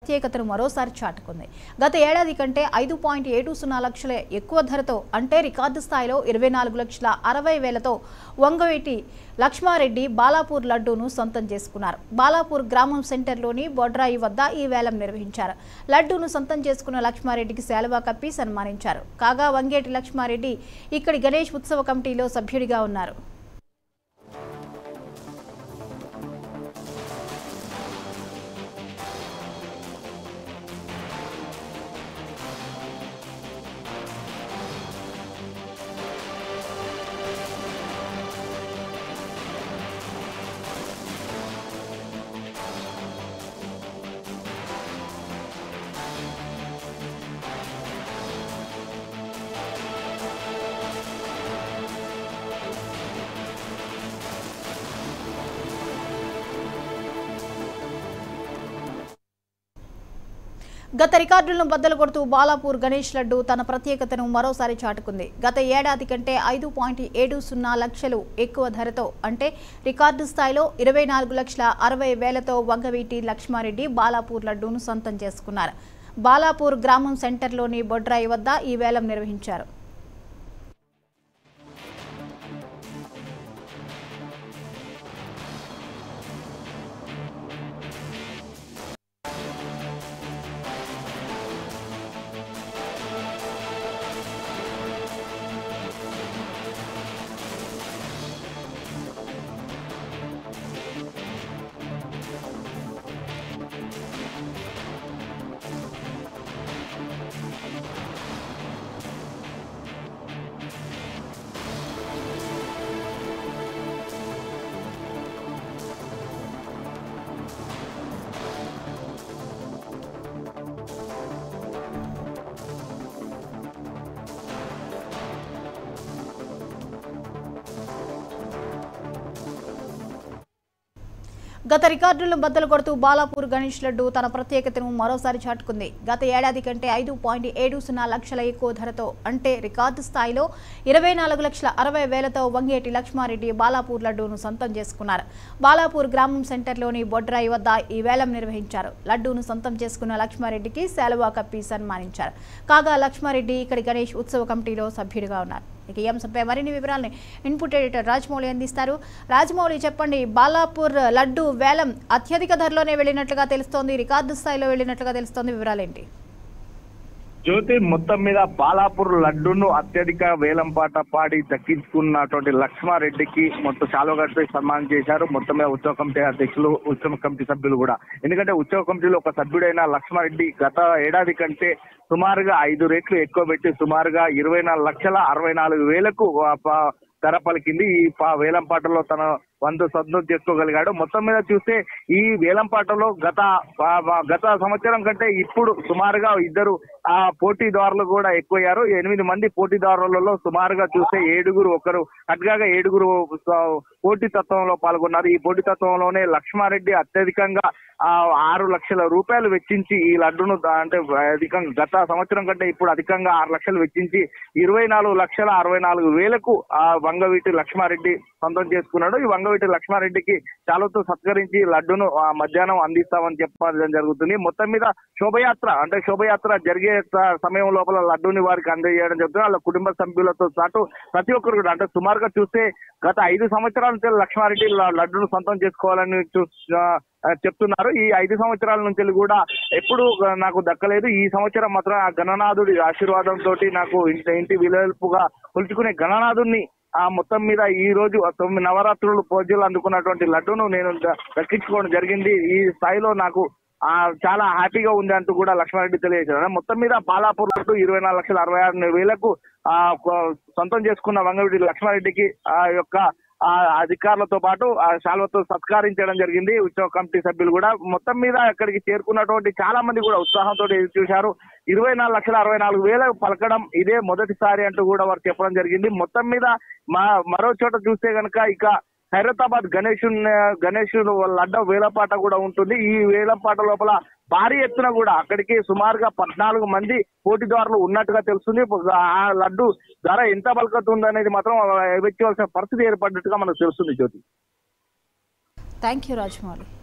ప్రత్యేకతను మరోసారి చాటుకుంది గత ఏడాది కంటే ఐదు పాయింట్ ఏడు సున్నా లక్షల ఎక్కువ ధరతో అంటే రికార్డు స్థాయిలో ఇరవై నాలుగు లక్షల అరవై వేలతో వంగవేటి లక్ష్మారెడ్డి బాలాపూర్ లడ్డూను సొంతం చేసుకున్నారు బాలాపూర్ గ్రామం సెంటర్లోని బొడ్రాయి వద్ద ఈ వేలం నిర్వహించారు లడ్డూను సొంతం చేసుకున్న లక్ష్మారెడ్డికి శాలువా కప్పి సన్మానించారు కాగా వంగేటి లక్ష్మారెడ్డి ఇక్కడి గణేష్ ఉత్సవ కమిటీలో సభ్యుడిగా ఉన్నారు గత రికార్డులను బద్దలు కొడుతూ బాలాపూర్ గణేష్ లడ్డు తన ప్రత్యేకతను మరోసారి చాటుకుంది గత ఏడాది కంటే ఐదు పాయింట్ ఏడు సున్నా లక్షలు ఎక్కువ ధరతో అంటే రికార్డు స్థాయిలో ఇరవై నాలుగు లక్షల అరవై వేలతో వంగవీటి లక్ష్మారెడ్డి బాలాపూర్ లడ్డూను సొంతం చేసుకున్నారు బాలాపూర్ గ్రామం సెంటర్లోని బొడ్రాయి వద్ద ఈ వేలం నిర్వహించారు గత రికార్డులను బద్దలు కొడుతూ బాలాపూర్ గణేష్ లడ్డు తన ప్రత్యేకతను మరోసారి చాటుకుంది గత ఏడాది కంటే ఐదు పాయింట్ ఏడు సున్నా లక్షల ఎక్కువ ధరతో అంటే రికార్డు స్థాయిలో ఇరవై నాలుగు లక్షల అరవై వేలతో వంగేటి లక్ష్మారెడ్డి బాలాపూర్ లడ్డూను సొంతం చేసుకున్నారు బాలాపూర్ గ్రామం సెంటర్లోని బొడ్రాయి వద్ద ఈ వేలం నిర్వహించారు లడ్డూను సొంతం చేసుకున్న లక్ష్మారెడ్డికి శాలువా కప్పి సన్మానించారు కాగా లక్ష్మారెడ్డి ఇక్కడి గణేష్ ఉత్సవ కమిటీలో సభ్యుడిగా ఉన్నారు ఇక ఈ అంశంపై మరిన్ని వివరాలని ఇన్పుట్ ఎడిటర్ రాజమౌళి అందిస్తారు రాజమౌళి చెప్పండి బాలాపూర్ లడ్డు వేలం అత్యధిక ధరలోనే వెళ్ళినట్లుగా తెలుస్తోంది రికార్డు స్థాయిలో వెళ్ళినట్లుగా తెలుస్తోంది వివరాలేంటి జ్యోతి మొత్తం మీద బాలాపూర్ లడ్డును అత్యధిక వేలంపాట పాడి దక్కించుకున్నటువంటి లక్ష్మారెడ్డికి మొత్తం చాలుగట్టి సన్మానం చేశారు మొత్తం మీద ఉత్సవ కమిటీ అధ్యక్షులు ఉత్సవ కమిటీ సభ్యులు కూడా ఎందుకంటే ఉత్సవ కమిటీలో ఒక సభ్యుడైన లక్ష్మారెడ్డి గత ఏడాది కంటే సుమారుగా ఐదు రెట్లు ఎక్కువ పెట్టి సుమారుగా ఇరవై నాలుగు లక్షల అరవై నాలుగు వేలకు ఆ, ప- ధర పలికింది ఈ ప- వేలంపాటలో తన వంతు సొంతం చేసుకోగలిగాడు మొత్తం మీద చూస్తే ఈ వేలంపాటలో గత ఆ, ఆ, గత సంవత్సరం కంటే ఇప్పుడు సుమారుగా ఇద్దరు ఆ పోటీదారులు కూడా ఎక్కువయ్యారు ఎనిమిది మంది పోటీదారులలో సుమారుగా చూస్తే ఏడుగురు ఒకరు అటుగా ఏడుగురు స- పోటీ తత్వంలో పాల్గొన్నారు ఈ పోటీ తత్వంలోనే లక్ష్మారెడ్డి అత్యధికంగా ఆ ఆరు లక్షల రూపాయలు వెచ్చించి ఈ లడ్డును దా- అంటే అధికంగా గత సంవత్సరం కంటే ఇప్పుడు అధికంగా ఆరు లక్షలు వెచ్చించి ఇరవై నాలుగు లక్షల అరవై నాలుగు వేలకు ఆ వంగవీటి లక్ష్మారెడ్డి సొంతం చేసుకున్నాడు ఈ వంగవీటి లక్ష్మారెడ్డికి చాలాతో సత్కరించి లడ్డును ఆ మధ్యాహ్నం అందిస్తామని చెప్పడం జరుగుతుంది మొత్తం మీద శోభయాత్ర అంటే శోభయాత్ర జరిగే స- సమయం లోపల లడ్డూని వారికి అందజేయడం జరుగుతుంది వాళ్ళ కుటుంబ సభ్యులతో పాటు ప్రతి ఒక్కరు కూడా అంటే సుమారుగా చూస్తే గత ఐదు సంవత్సరాల నుంచి లక్ష్మారెడ్డి ల- లడ్డును సొంతం చేసుకోవాలని చూ ఆ, ఆ, చెప్తున్నారు ఈ ఐదు సంవత్సరాల నుంచి కూడా ఎప్పుడు నాకు దక్కలేదు ఈ సంవత్సరం మాత్రం ఆ గణనాథుడి ఆశీర్వాదం తోటి నాకు ఇంటి ఇంటి విలువలుపుగా కొలుచుకునే గణనాథుడిని ఆ మొత్తం మీద ఈ రోజు ఆ తొమ్మిది నవరాత్రులు పూజలు అందుకున్నటువంటి లడ్డును నేను ద- దక్కించుకోవడం జరిగింది ఈ స్థాయిలో నాకు ఆ చాలా హ్యాపీగా ఉంది అంటూ కూడా లక్ష్మారెడ్డి తెలియజేశారు మొత్తం మీద బాలాపూర్ లడ్డు ఇరవై నాలుగు లక్షల అరవై ఆరు వేలకు ఆ కొ- సొంతం చేసుకున్న వంగవీటి లక్ష్మారెడ్డికి ఆ యొక్క ఆ అధికారులతో పాటు ఆ శాల్వతో సత్కరించడం జరిగింది ఉత్సవ కమిటీ సభ్యులు కూడా మొత్తం మీద అక్కడికి చేరుకున్నటువంటి చాలా మంది కూడా ఉత్సాహంతో ఎదురు చూశారు ఇరవై నాలుగు లక్షల అరవై నాలుగు వేల పలకడం ఇదే మొదటిసారి అంటూ కూడా వారు చెప్పడం జరిగింది మొత్తం మీద మా మరో చోట చూస్తే గనక ఇక హైదరాబాద్ గణేష్ గణేష్ లడ్డ వేలపాట కూడా ఉంటుంది ఈ వేలపాట లోపల భారీ ఎత్తున కూడా అక్కడికి సుమారుగా పద్నాలుగు మంది పోటీదారులు ఉన్నట్టుగా తెలుస్తుంది ఆ లడ్డు ధర ఎంత పలుకుతుంది అనేది మాత్రం వెచ్చవలసిన పరిస్థితి ఏర్పడినట్టుగా మనకు తెలుస్తుంది జ్యోతి థ్యాంక్ యూ రాజమౌళి